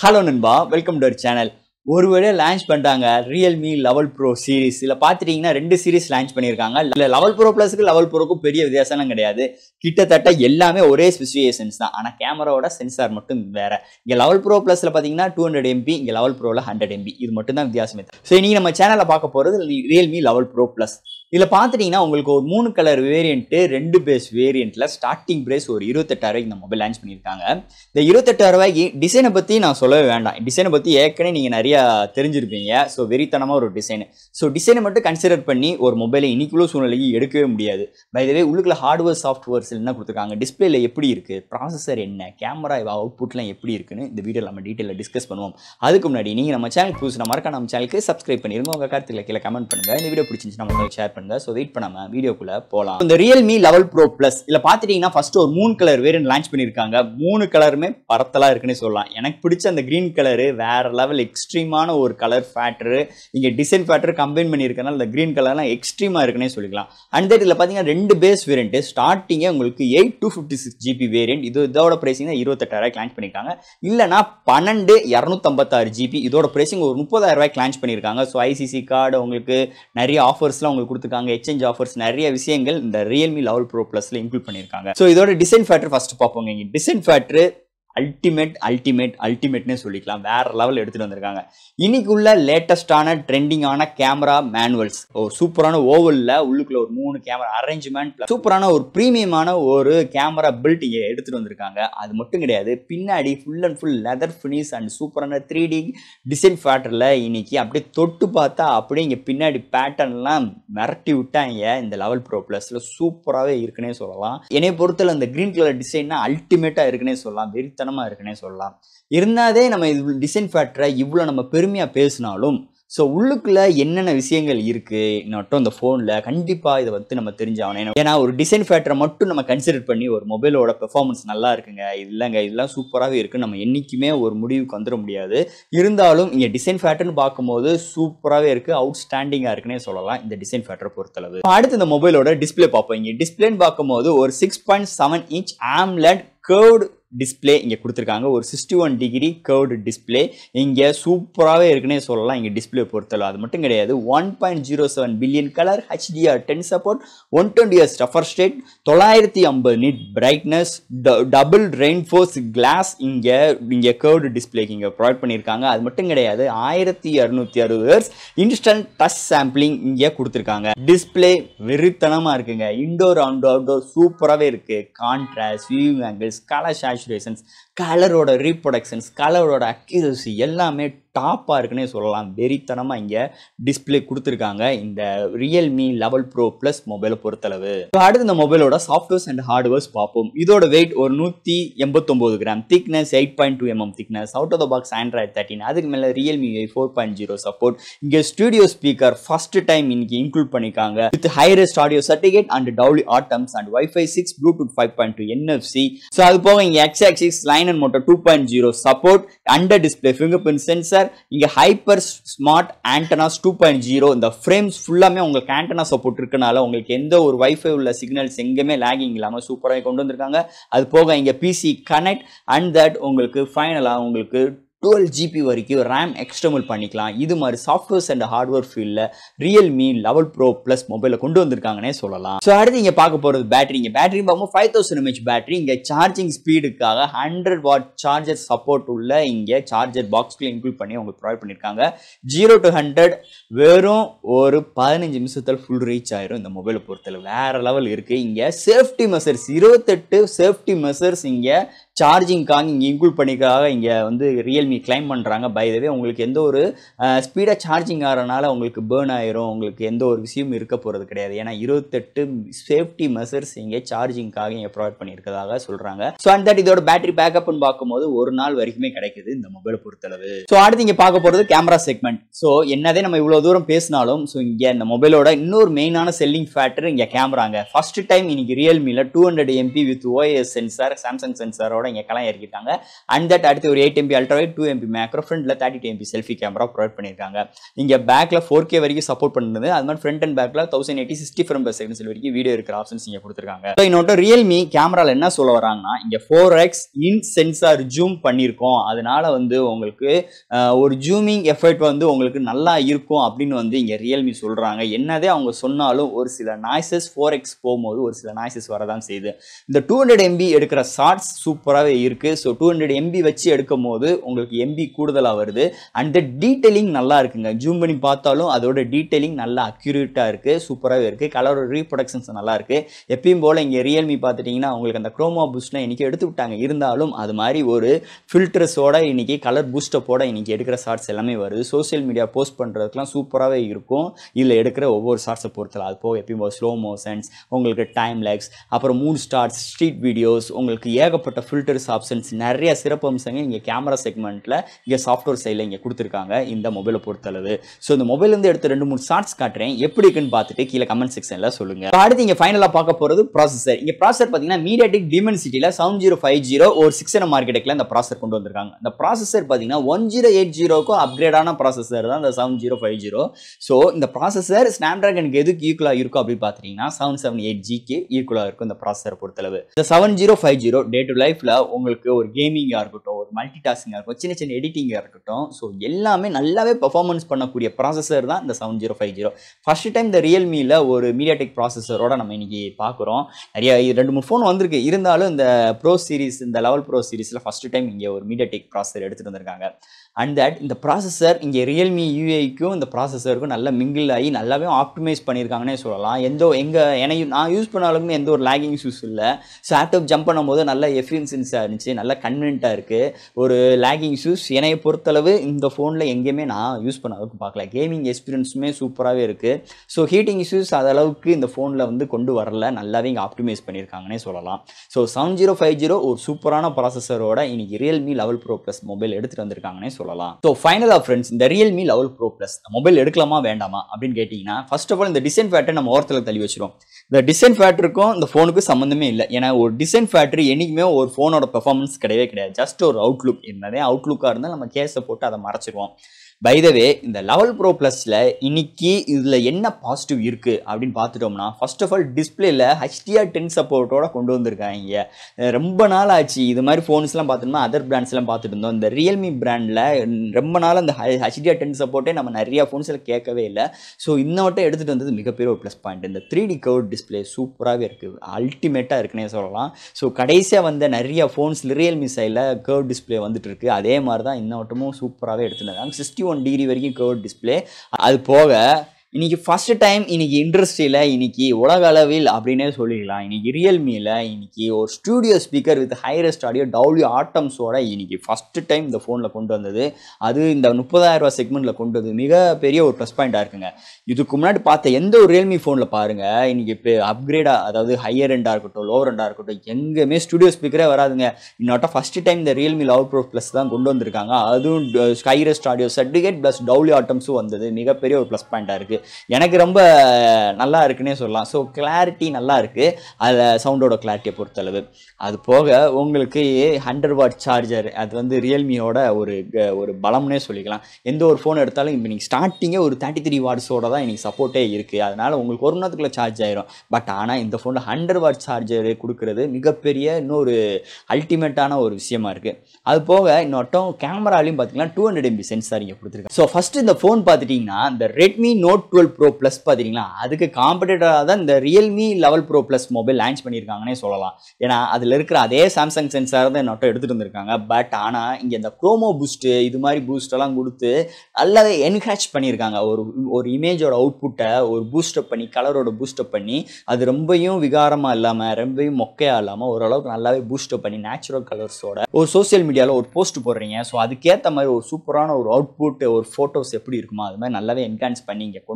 hello நண்பா welcome to our channel ஒருவேளை launch பண்ணிட்டாங்க ரியல்மி லெவல் ப்ரோ சீரிஸ் இதில் பார்த்துட்டிங்கன்னா ரெண்டு சீரிஸ் லான்ச் பண்ணியிருக்காங்க இல்லை லெவல் ப்ரோ ப்ளஸுக்கு லெவல் ப்ரோக்கும் பெரிய வித்தியாசம்லாம் கிடையாது கிட்டத்தட்ட எல்லாமே ஒரே ஸ்பெசிஃபிகேஷன்ஸ் தான் ஆனால் கேமராவோட சென்சார் மட்டும் வேற இங்கே லெவல் ப்ரோ ப்ளஸில் பார்த்தீங்கன்னா டூ ஹண்ட்ரட் எம்பி இங்கே லெவல் ப்ரோவில் ஹண்ட்ரட் எம்பி இது மட்டும் தான் வித்தியாசமே ஸோ இன்றைக்கி நம்ம சேனலில் பார்க்க போகிறது ரியல்மி லெவல் ப்ரோ ப்ளஸ் இதில் பார்த்துட்டிங்கன்னா உங்களுக்கு ஒரு மூணு கலர் வேரியண்ட்டு ரெண்டு பேஸ் வேரியண்ட்டில் ஸ்டார்டிங் பிரைஸ் ஒரு இருபத்தெட்டாயிரம் இந்த மொபைல் லான்ச் பண்ணியிருக்காங்க இந்த இருபத்தெட்டாயிரம் ரூபாய்க்கு டிசைனை பற்றி நான் சொல்லவே வேண்டாம் டிசைனை பற்றி ஏற்கனவே நீங்கள் நிறையா தெரிஞ்சிருப்பீங்க ஸோ வெறித்தனமாக ஒரு டிசைன் ஸோ டிசைனை மட்டும் கன்சிடர் பண்ணி ஒரு மொபைலை இன்னைக்குள்ள சூழ்நிலைக்கு எடுக்கவே முடியாது பை வே உள்ளுக்குள்ள ஹார்ட்வேர் சாஃப்ட்வேர்ஸ் என்ன கொடுத்துருக்காங்க டிஸ்பிளேல எப்படி இருக்குது ப்ராசஸர் என்ன கேமரா அவுட்புட்லாம் எப்படி இருக்குன்னு இந்த வீடியோ நம்ம டீட்டெயிலில் டிஸ்கஸ் பண்ணுவோம் அதுக்கு முன்னாடி நீங்கள் நம்ம சேனல் புதுசு நம்ம மறக்க நம்ம சேனலுக்கு சப்ஸ்கிரைப் பண்ணிருங்க உங்கள் கருத்துக்களை கீழே கமெண்ட் பண்ணுங்கள் இந்த வீடியோ பிடிச்சிருந்துச்சுன்னா உங்களுக்கு ஷேர் பண்ணுங்க ஸோ வெயிட் பண்ணாமல் வீடியோக்குள்ளே போகலாம் இந்த ரியல்மி லெவல் ப்ரோ ப்ளஸ் இதில் பார்த்துட்டிங்கன்னா ஃபர்ஸ்ட் ஒரு மூணு கலர் வேரியன்ட் லான்ச் பண்ணியிருக்காங்க மூணு கலருமே பரத்தலாக இருக்குன்னு சொல்லலாம் எனக்கு பிடிச்ச அந்த க்ரீன் கலரு வேற லெவல் எக்ஸ்ட்ரீமான ஒரு கலர் ஃபேக்டரு இங்கே டிசைன் ஃபேக்டர் கம்பைன் பண்ணியிருக்கனால இந்த க்ரீன் கலர்லாம் எக்ஸ்ட்ரீமாக இருக்குன்னே சொல்லிக்கலாம் அண்ட் தட் இதில் பார்த்தீங்கன்னா ரெண்டு பேஸ் வேரியன்ட் ஸ்டார்டிங்கே உங்களுக்கு eight two fifty six GB variant இது இதோட ப்ரைஸிங் தான் இருபத்தெட்டாயிரம் லான்ச் பண்ணியிருக்காங்க இல்லைனா பன்னெண்டு இரநூத்தம்பத்தாறு ஜிபி இதோட ப்ரைஸிங் ஒரு முப்பதாயிரம் ரூபாய்க்கு லான்ச் பண்ணியிருக்காங்க ஸோ ஐசிசி கார்டு உங்களுக்கு நிறைய ஆஃபர்ஸ்லாம் உங்களுக்கு கொடுத்துருக்காங்க எக்ஸ்சேஞ்ச் ஆஃபர்ஸ் நிறைய விஷயங்கள் இந்த ரியல்மி லெவல் ப்ரோ ப்ளஸில் இன்க்ளூட் பண்ணியிருக்காங்க ஸோ இதோட டிசைன் ஃபேக்டர் ஃபஸ்ட்டு பார்ப்போங்க இங்கே டிசைன் ஃபேக்டர் அல்டிமேட் அல்டிமேட் அல்டிமேட்னே சொல்லிக்கலாம் வேற லெவல் எடுத்துகிட்டு வந்திருக்காங்க இன்னைக்குள்ள லேட்டஸ்டான ட்ரெண்டிங்கான கேமரா மேனுவல்ஸ் ஒரு சூப்பரான ஓவலில் உள்ளுக்குள்ள ஒரு மூணு கேமரா அரேஞ்ச்மெண்ட் சூப்பரான ஒரு ப்ரீமியமான ஒரு கேமரா பில்ட் இங்கே எடுத்துகிட்டு வந்திருக்காங்க அது மட்டும் கிடையாது பின்னாடி full and full leather finish and சூப்பரான த்ரீ டி டிசைன் ஃபேக்டரில் இன்னைக்கு அப்படியே தொட்டு பார்த்தா அப்படியே இங்கே பின்னாடி பேட்டர்ன்லாம் மிரட்டி விட்டாங்க இந்த லெவல் ப்ரோ ப்ளஸில் சூப்பராகவே இருக்குன்னே சொல்லலாம் என்னை பொறுத்தல அந்த க்ரீன் கலர் டிசைன்னா அல்டிமேட்டாக இருக்குன்னே சொல்லலாம் வெறித்தனமாக இருக்குன்னே சொல்லலாம் இருந்தாதே நம்ம இது டிசைன் ஃபேக்டரை இவ்வளோ நம்ம பெருமையாக பேசினாலும் ஸோ உள்ளுக்குள்ள என்னென்ன விஷயங்கள் இருக்கு மட்டும் இந்த ஃபோனில் கண்டிப்பாக இதை வந்து நம்ம தெரிஞ்சாகணும் ஏன்னா ஒரு டிசைன் ஃபேக்டரை மட்டும் நம்ம கன்சிடர் பண்ணி ஒரு மொபைலோட பெர்ஃபார்மன்ஸ் நல்லா இருக்குங்க இல்லைங்க இதெல்லாம் சூப்பராகவே இருக்குது நம்ம என்றைக்குமே ஒரு முடிவுக்கு வந்துட முடியாது இருந்தாலும் இங்கே டிசைன் ஃபேக்டர்னு பார்க்கும்போது சூப்பராகவே இருக்குது அவுட்ஸ்டாண்டிங்காக இருக்குன்னே சொல்லலாம் இந்த டிசைன் ஃபேக்டரை பொறுத்தளவு அடுத்து இந்த மொபைலோட டிஸ்பிளே பார்ப்போம் இங்கே டிஸ்பிளேன்னு பார்க்கும்போது ஒரு six point seven inch AMOLED curved display இங்கே கொடுத்துருக்காங்க ஒரு sixty one degree curved display இங்கே சூப்பராகவே இருக்குன்னே சொல்லலாம் இங்கே டிஸ்பிளே பொறுத்தளவு அது மட்டும் கிடையாது one point zero seven billion colour HDR ten support one twenty hertz refresh rate தொள்ளாயிரத்தி ஐம்பது nit brightness double reinforce glass இங்கே இங்கே கர்வ்டு டிஸ்பிளேக்கு இங்கே ப்ரொவைட் பண்ணியிருக்காங்க அது மட்டும் கிடையாது ஆயிரத்தி இரநூத்தி அறுபது ஹர்ஸ் இன்ஸ்டன்ட் டச் சாம்பிளிங் இங்கே கொடுத்துருக்காங்க டிஸ்பிளே வெறித்தனமாக இருக்குங்க இன்டோர் அவுட்டோர் அவுட்டோர் சூப்பராகவே இருக்குது contrast view angles colour saturations கலரோட ரீப்ரொடக்ஷன்ஸ் கலரோட அக்யூரசி எல்லாமே டாப்பாக இருக்குன்னே சொல்லலாம் வெறித்தனமாக இங்கே டிஸ்பிளே கொடுத்துருக்காங்க இந்த ரியல்மி லெவல் ப்ரோ ப்ளஸ் மொபைலை பொறுத்தளவு அடுத்து இந்த மொபைலோட சாஃப்ட்வேர்ஸ் அண்ட் ஹார்ட்வேர்ஸ் பார்ப்போம் இதோட வெயிட் ஒரு நூற்றி எண்பத்தொம்போது gram thickness eight point two mm thickness out of the box Android thirteen அதுக்கு மேலே Realme four point zero support இங்கே ஸ்டூடியோ ஸ்பீக்கர் ஃபர்ஸ்ட் டைம் இன்னைக்கு இன்க்ளூட் பண்ணியிருக்காங்க with hi res audio certificate and Dolby atmos and wifi six bluetooth five point two NFC so அது போக இங்கே X axis line and motor two point zero support under display fingerprint sensor இங்கே hyper smart antennas two point zero இந்த frames ஃபுல்லாமே உங்களுக்கு antenna support இருக்கனால உங்களுக்கு எந்த ஒரு வைஃபை உள்ள சிக்னல்ஸ் எங்கேயுமே லேகிங் இல்லாமல் சூப்பராக கொண்டு வந்திருக்காங்க அது போக இங்கே பிசி கனெக்ட் அண்ட் தட் உங்களுக்கு ஃபைனலாக உங்களுக்கு டுவெல் ஜிபி வரைக்கும் ரேம் எக்ஸ்டர்மல் பண்ணிக்கலாம் இது மாதிரி சாஃப்ட்வேர்ஸ் அண்ட் ஹார்ட்வேர் ஃபீல்டில் ரியல்மி லெவல் ப்ரோ ப்ளஸ் மொபைலில் கொண்டு வந்திருக்காங்கன்னே சொல்லலாம் ஸோ அடுத்து இங்கே பார்க்க போகிறது பேட்டரி இங்கே பேட்டரி பார்க்கும்போது ஃபைவ் தௌசண்ட் எம்ஹெச் பேட்டரி இங்கே சார்ஜிங் ஸ்பீடுக்காக ஹண்ட்ரட் வாட் சார்ஜர் சப்போர்ட் உள்ள இங்கே சார்ஜர் பாக்ஸ்க்குள்ள இன்க்ளூட் பண்ணி உங்களுக்கு ப்ரொவைட் பண்ணியிருக்காங்க ஜீரோ டு ஹண்ட்ரட் வெறும் ஒரு பதினஞ்சு நிமிஷத்தில் ஃபுல் ரீச் ஆயிரும் இந்த மொபைலை பொறுத்தளவு வேற லெவல் இருக்குது இங்கே சேஃப்டி மெஷர்ஸ் இருபத்தெட்டு சேஃப்டி மெஷர்ஸ் இங்கே சார்ஜிங்காக இங்கே இன்க்ளூட் பண்ணிக்காக இங்கே வந்து ரியல்மி கிளைம் பண்ணுறாங்க பை தவே உங்களுக்கு எந்த ஒரு ஸ்பீடாக சார்ஜிங் ஆகிறனால உங்களுக்கு பேர்ன் ஆயிரும் உங்களுக்கு எந்த ஒரு விஷயமும் இருக்க போகிறது கிடையாது ஏன்னா இருபத்தெட்டு சேஃப்டி மெஷர்ஸ் இங்கே சார்ஜிங்காக இங்கே ப்ரொவைட் பண்ணியிருக்கதாக சொல்கிறாங்க ஸோ அண்ட் தட் இதோட பேட்டரி பேக்கப்னு பார்க்கும்போது ஒரு நாள் வரைக்குமே கிடைக்குது இந்த மொபைலை பொறுத்தளவு ஸோ அடுத்து இங்கே பார்க்க போகிறது கேமரா செக்மெண்ட் ஸோ என்னதே நம்ம இவ்வளோ தூரம் பேசினாலும் ஸோ இங்கே இந்த மொபைலோட இன்னொரு மெயினான செல்லிங் ஃபேக்டர் இங்கே கேமராங்க ஃபர்ஸ்ட் டைம் இன்னைக்கு ரியல்மியில் two hundred MP with OIS sensor Samsung சென்சாரோட கேமராவோட இங்கே கலாம் இறக்கிட்டாங்க அண்ட் தட் அடுத்து ஒரு eight MP ultra two MP macro ஃப்ரண்ட்ல thirty two MP selfie camera provide பண்ணியிருக்காங்க இங்கே பேக்கில் ஃபோர் கே வரைக்கும் சப்போர்ட் பண்ணுது அது மாதிரி ஃப்ரண்ட் அண்ட் பேக்கில் thousand eighty sixty frames per seconds வரைக்கும் வீடியோ இருக்கிற ஆப்ஷன்ஸ் இங்கே கொடுத்துருக்காங்க ஸோ இன்னொரு ரியல்மி கேமராவில் என்ன சொல்ல வராங்கன்னா இங்கே four X in sensor zoom பண்ணியிருக்கோம் அதனால வந்து உங்களுக்கு அஹ், ஒரு ஜூமிங் எஃபெக்ட் வந்து உங்களுக்கு நல்லா இருக்கும் அப்படின்னு வந்து இங்கே ரியல்மி சொல்கிறாங்க என்னதே அவங்க சொன்னாலும் ஒரு சில நாய்ஸஸ் ஃபோர் எக்ஸ் போகும்போது ஒரு சில நாய்ஸஸ் வரதான் செய்யுது இந்த டூ ஹண்ட்ரட் எம்பி எடுக்கிற ஷார்ட்ஸ் சூப்பராகவே இருக்குது ஸோ டூ ஹண்ட்ரட் எம்பி வச்சு எடுக்கும் போது உங்களுக்கு எம்பி கூடுதலாக வருது அண்ட் டீட்டெயிலிங் நல்லா இருக்குங்க ஜூம் பண்ணி பார்த்தாலும் அதோட டீட்டெயிலிங் நல்லா அக்யூரேட்டாக இருக்குது சூப்பராகவே இருக்குது கலர் ரீப்ரொடக்ஷன்ஸ் நல்லா இருக்குது எப்பயும் போல் இங்கே ரியல்மி பார்த்துட்டிங்கன்னா உங்களுக்கு அந்த குரோமா பூஸ்ட்லாம் இன்றைக்கி எடுத்து விட்டாங்க இருந்தாலும் அது மாதிரி ஒரு ஃபில்டர்ஸோட இன்றைக்கி கலர் பூஸ்டப்போட இன்றைக்கி எடுக்கிற ஷார்ட்ஸ் எல்லாமே வருது சோஷியல் மீடியா போஸ்ட் பண்ணுறதுக்குலாம் சூப்பராகவே இருக்கும் இதில் எடுக்கிற ஒவ்வொரு ஷார்ட்ஸை பொறுத்தல அது போக எப்பயும் போல் ஸ்லோ மோஷன்ஸ் உங்களுக்கு டைம் லேக்ஸ் அப்புறம் மூணு ஸ்டார்ட்ஸ் ஸ்ட்ரீட் வீடியோஸ் உங்களுக்கு ஏகப்பட்ட ஃபில்டர்ஸ் ஆப்ஷன்ஸ் நிறைய சிறப்பு அம்சங்கள் இங்கே கேமரா செக்மெண்ட்டில் இங்கே சாஃப்ட்வேர் சைடில் இங்கே கொடுத்துருக்காங்க இந்த மொபைலை பொறுத்தளவு ஸோ இந்த மொபைல்லேருந்து எடுத்த ரெண்டு மூணு ஷார்ட்ஸ் காட்டுறேன் எப்படி இருக்குன்னு பார்த்துட்டு கீழே கமெண்ட் செக்ஷனில் சொல்லுங்க இப்ப அடுத்து இங்கே ஃபைனலாக பார்க்க போகிறது ப்ராசஸர் இங்கே ப்ராசஸர் பார்த்தீங்கன்னா மீடியாடெக் டிமென்சிட்டியில் செவன் ஜீரோ ஃபைவ் ஜீரோ ஒரு சிக்ஸ் என மார்க்கெட்டுக்குள்ள இந்த ப்ராசஸர் கொண்டு வந்திருக்காங்க இந்த ப்ராசஸர் பார்த்தீங்கன்னா ஒன் ஜீரோ எயிட் ஜீரோக்கும் அப்கிரேடான ப்ராசஸர் தான் இந்த seven zero five zero so இந்த ப்ராசஸர் ஸ்னாப்ட்ராகனுக்கு எதுக்கு ஈக்குவலாக இருக்கும் அப்படின்னு பார்த்தீங்கன்னா செவன் செவன் எயிட் ஜிக்கு ஈக்குவலாக இருக்கும் இந்த ப்ராசஸர் பொறுத்தளவு இந்த seven zero five zero day to லைஃப்பில் உங்களுக்கு ஒரு கேமிங்காக இருக்கட்டும் ஒரு மல்டி டாஸ்கிங்காக இருக்கட்டும் சின்ன சின்ன எடிட்டிங்காக இருக்கட்டும் ஸோ எல்லாமே நல்லாவே பெர்ஃபார்மன்ஸ் பண்ணக்கூடிய ப்ராசஸர் தான் இந்த seven zero five zero first time இந்த ரியல்மியில் ஒரு மீடியாடெக் ப்ராசஸரோட நம்ம இன்னைக்கு பார்க்குறோம் நிறைய இது ரெண்டு மூணு ஃபோன் வந்திருக்கு இருந்தாலும் இந்த ப்ரோ சீரிஸ் இந்த லெவல் ப்ரோ சீரிஸில் ஃபர்ஸ்ட் டைம் இங்கே ஒரு மீடியாடெக் ப்ராசஸர் எடுத்துகிட்டு வந்திருக்காங்க அண்ட் தட் இந்த ப்ராசஸர் இங்கே ரியல்மி யூஐக்கும் இந்த ப்ராசஸருக்கும் நல்லா மிங்கிள் ஆகி நல்லாவே ஆப்டிமைஸ் பண்ணியிருக்காங்கன்னே சொல்லலாம் எந்த எங்கள் எனக்கு நான் யூஸ் பண்ணாலுமே எந்த ஒரு லேகிங் இஷ்யூஸ் இல்லை ஸோ ஆப்டாப் ஜம்ப் பண்ணும்போது நல்ல எஃபிஷியன்ஸாக இருந்துச்சு நல்லா கன்வீனியண்ட்டாக இருக்குது ஒரு லேகிங் இஷ்யூஸ் என்னைய பொறுத்தளவு இந்த ஃபோனில் எங்கேயுமே நான் யூஸ் பண்ண அளவுக்கு பார்க்கல கேமிங் எக்ஸ்பீரியன்ஸுமே சூப்பராகவே இருக்குது ஸோ ஹீட்டிங் இஷ்யூஸ் அது அளவுக்கு இந்த ஃபோனில் வந்து கொண்டு வரல நல்லாவே இங்கே ஆப்டிமைஸ் பண்ணியிருக்காங்கன்னே சொல்லலாம் so seven zero five zero ஒரு சூப்பரான ப்ராசஸரோட இன்னைக்கு Realme eleven pro plus mobile எடுத்துகிட்டு வந்திருக்காங்கன்னே சொல்லலாம் ஸோ ஃபைனலாக ஃப்ரெண்ட்ஸ் இந்த Realme eleven pro plus mobile எடுக்கலாமா வேண்டாமா அப்படின்னு கேட்டிங்கன்னா ஃபர்ஸ்ட் ஆஃப் ஆல் இந்த டிசைன் ஃபேட்டை நம்ம ஓரத்தில் தள்ளி வச்சிரும் இந்த டிசைன் ஃபேக்டருக்கும் இந்த ஃபோனுக்கும் சம்மந்தமே இல்லை ஏன்னா ஒரு டிசைன் ஃபேக்டரி என்றைக்குமே ஒரு ஃபோனோட பெர்ஃபார்மன்ஸ் கிடையவே கிடையாது ஜஸ்ட் ஒரு அவுட்லுக் என்னதே அவுட்லுக்காக இருந்தால் நம்ம கேஸை போட்டு அதை மறைச்சிருவோம் பைதவே இந்த லெவல் ப்ரோ ப்ளஸில் இன்னைக்கு இதில் என்ன பாசிட்டிவ் இருக்குது அப்படின்னு பார்த்துட்டோம்னா ஃபர்ஸ்ட் ஆஃப் ஆல் டிஸ்பிளேல ஹெச்டிஆர் டென் சப்போர்ட்டோட கொண்டு வந்திருக்காங்க அஹ் ரொம்ப நாள் ஆச்சு இது மாதிரி ஃபோன்ஸ்லாம் பார்த்தோம்னா அதர் பிராண்ட்ஸ்லாம் பார்த்துட்டு இருந்தோம் இந்த ரியல்மி பிராண்டில் ரொம்ப நாள் அந்த ஹெச்டிஆர் டென் சப்போர்ட்டே நம்ம நிறைய ஃபோன்ஸில் கேட்கவே இல்லை ஸோ இந்த வட்டம் எடுத்துகிட்டு வந்தது மிகப்பெரிய ஒரு ப்ளஸ் பாயிண்ட் இந்த த்ரீ டி கர்வ் டிஸ்பிளே சூப்பராகவே இருக்குது அல்டிமேட்டாக இருக்குன்னே சொல்லலாம் ஸோ கடைசியாக வந்த நிறைய ஃபோன்ஸ் ரியல்மி சைடில் கர்வ் டிஸ்பிளே வந்துட்டு இருக்கு அதே மாதிரி தான் இந்த வட்டமும் சூப்பராகவே எடுத்துட்டு வந்தாங்க சிக்ஸ்டி ஒன் டிகிரி வரைக்கும் கர்வ் டிஸ்பிளே அது போக இன்னைக்கு ஃபர்ஸ்ட் டைம் இன்னைக்கு இண்டஸ்ட்ரியில் இன்னைக்கு உலக அளவில் அப்படின்னே சொல்லிக்கலாம் இன்னைக்கு ரியல்மியில் இன்னைக்கு ஒரு studio speaker with hi res audio டவுலியோ ஆட்டம்ஸோட இன்னைக்கு ஃபர்ஸ்ட் டைம் இந்த ஃபோனில் கொண்டு வந்தது அது இந்த முப்பதாயிரம் ரூபாய் செக்மெண்ட்டில் கொண்டு வந்து மிகப்பெரிய ஒரு ப்ளஸ் பாயிண்டாக இருக்குங்க இதுக்கு முன்னாடி பார்த்த எந்த ஒரு ரியல்மி ஃபோனில் பாருங்கள் இன்னைக்கு இப்போ அப்கிரேடாக அதாவது ஹையர் எண்டாக இருக்கட்டும் லோவர் எண்டாக இருக்கட்டும் எங்கேயுமே ஸ்டுடியோ ஸ்பீக்கரே வராதுங்க இன்னொட்ட ஃபர்ஸ்ட் டைம் இந்த ரியல்மி லவ் ப்ரோ ப்ளஸ் தான் கொண்டு வந்திருக்காங்க அதுவும் ஹைரஸ்ட் ஆடியோ சர்டிஃபிகேட் ப்ளஸ் டவுலியோ ஆட்டம்ஸும் வந்தது மிகப்பெரிய ஒரு ப்ளஸ் பாயிண்டாக இருக்குது எனக்கு ரொம்ப நல்லா இருக்குன்னே சொல்லலாம் ஸோ கிளாரிட்டி நல்லா இருக்குது அதில் சவுண்டோட கிளாரிட்டியை பொறுத்தளவு அது போக உங்களுக்கு ஹண்ட்ரட் வாட் சார்ஜர் அது வந்து ரியல்மியோட ஒரு க- ஒரு பலம்னே சொல்லிக்கலாம் எந்த ஒரு ஃபோன் எடுத்தாலும் இப்போ நீங்கள் ஸ்டார்டிங்கே ஒரு தேர்ட்டி த்ரீ வாட்ஸோட தான் இன்னைக்கு சப்போர்ட்டே இருக்குது அதனால் உங்களுக்கு ஒரு மணி நேரத்துக்குள்ள சார்ஜ் ஆயிரும் பட் ஆனால் இந்த ஃபோனில் ஹண்ட்ரட் வாட் சார்ஜர் கொடுக்கறது மிகப்பெரிய இன்னொரு அல்டிமேட்டான ஒரு விஷயமா இருக்குது அது போக இன்னொட்டம் கேமராலையும் பார்த்தீங்கன்னா டூ ஹண்ட்ரட் எம்பி சென்சார் இங்கே கொடுத்துருக்காங்க ஸோ ஃபர்ஸ்ட் இந்த ஃபோன் பார்த்துட்டிங்கன்னா இந்த Redmi note twelve pro plus பார்த்தீங்கன்னா அதுக்கு காம்படேட்டராக தான் இந்த Realme eleven pro plus mobile launch பண்ணியிருக்காங்கன்னே சொல்லலாம் ஏன்னா அதில் இருக்கிற அதே சாம்சங் சென்சார் தான் என்னோட எடுத்துகிட்டு வந்திருக்காங்க பட் ஆனால் இங்கே இந்த க்ரோமோ பூஸ்ட்டு இது மாதிரி பூஸ்டெல்லாம் கொடுத்து நல்லாவே என்ஹேச் பண்ணியிருக்காங்க ஒரு ஒரு இமேஜோட அவுட்புட்டை ஒரு பூஸ்டப் பண்ணி கலரோட பூஸ்டப் பண்ணி அது ரொம்பவும் விகாரமாக இல்லாமல் ரொம்பவும் மொக்கையாக இல்லாமல் ஓரளவுக்கு நல்லாவே பூஸ்டப் பண்ணி நேச்சுரல் கலர்ஸோட ஒரு சோஷியல் மீடியாவில் ஒரு போஸ்ட் போடுறீங்க ஸோ அதுக்கேற்ற மாதிரி ஒரு சூப்பரான ஒரு அவுட்புட் ஒரு ஃபோட்டோஸ் எப்படி இருக்குமோ அது மாதிரி நல்லாவே என்ஹான்ஸ் பண்ணி இங்கே கொண்டு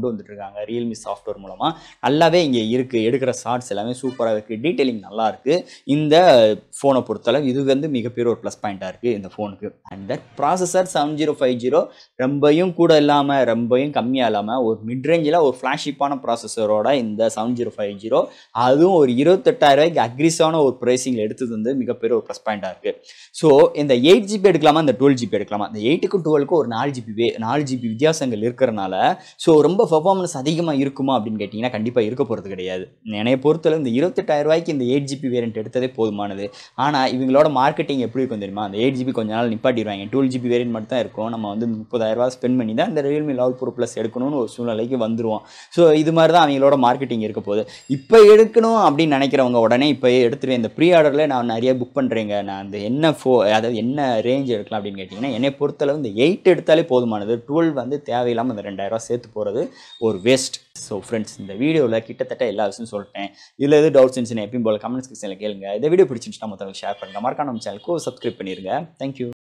கொண்டு வந்துட்டு இருக்காங்க ரியல்மி சாஃப்ட்வேர் மூலமாக நல்லாவே இங்கே இருக்குது எடுக்கிற ஷார்ட்ஸ் எல்லாமே சூப்பராக இருக்குது டீட்டெயிலிங் நல்லா இருக்குது இந்த ஃபோனை பொறுத்தளவு இது வந்து மிகப்பெரிய ஒரு ப்ளஸ் பாயிண்ட்டாக இருக்குது இந்த ஃபோனுக்கு and that processor seven zero five zero ரொம்பையும் கூட இல்லாமல் ரொம்பையும் கம்மியாக இல்லாமல் ஒரு மிட் ரேஞ்சில் ஒரு ஃப்ளாஷிப்பான ப்ராசஸரோட இந்த செவன் ஜீரோ ஃபைவ் ஜீரோ அதுவும் ஒரு இருபத்தெட்டாயிரம் ரூபாய்க்கு அக்ரிஸான ஒரு ப்ரைஸிங்கில் எடுத்தது வந்து மிகப்பெரிய ஒரு ப்ளஸ் பாயிண்ட்டாக இருக்குது ஸோ இந்த எயிட் ஜிபி எடுக்கலாமா இந்த டுவெல் ஜிபி எடுக்கலாமா இந்த எயிட்டுக்கும் டுவெல்க்கும் ஒரு நாலு ஜிபி வே நாலு ஜிபி வித்தியாசங்கள் இருக்கிறனால ஸோ ரொம்ப பெர்ஃபார்மன்ஸ் அதிகமாக இருக்குமா அப்படின்னு கேட்டிங்கன்னா கண்டிப்பாக இருக்க போகிறது கிடையாது என்னைய பொறுத்தளவு இந்த இருபத்தெட்டாயிரம் ரூபாய்க்கு இந்த எயிட் ஜிபி வேரியன்ட் எடுத்ததே போதுமானது ஆனால் இவங்களோட மார்க்கெட்டிங் எப்படி இருக்கும் தெரியுமா அந்த எயிட் ஜிபி கொஞ்ச நாள் நிப்பாட்டிடுவாங்க டுவெல் ஜிபி வேரியன்ட் மட்டும் தான் இருக்கும் நம்ம வந்து முப்பதாயிரரூபா ஸ்பெண்ட் பண்ணி தான் இந்த ரியல்மி லெவல் ப்ரோ ப்ளஸ் எடுக்கணும்னு ஒரு சூழ்நிலைக்கு வந்துருவோம் ஸோ இது மாதிரி தான் அவங்களோட மார்க்கெட்டிங் இருக்க போகுது இப்போ எடுக்கணும் அப்படின்னு நினைக்கிறவங்க உடனே இப்போ எடுத்துருவேன் இந்த ப்ரீ ஆர்டரில் நான் நிறைய புக் பண்ணுறேங்க நான் அந்த என்ன ஃபோ அதாவது என்ன ரேஞ்ச் எடுக்கலாம் அப்படின்னு கேட்டிங்கன்னா என்னை பொறுத்தளவு இந்த எயிட் எடுத்தாலே போதுமானது டுவெல் வந்து தேவையில்லாமல் இந்த ரெண்டாயிரரூவா சேர்த்து போகிறது ஒரு வேஸ்ட் ஸோ ஃப்ரெண்ட்ஸ் இந்த வீடியோவில் கிட்டத்தட்ட எல்லா விஷயம் சொல்லிட்டேன் இதில் எது டவுட்ஸ் இருந்துச்சுன்னா எப்பயும் போல் கமெண்ட் செக்ஷனில் கேளுங்க இந்த வீடியோ பிடிச்சிருந்துச்சுன்னா மொத்தம் ஷேர் பண்ணுங்கள் மறக்காம நம்ம சேனலுக்கு சப்ஸ்கிரைப் பண்ணிடுங்க தேங்க்யூ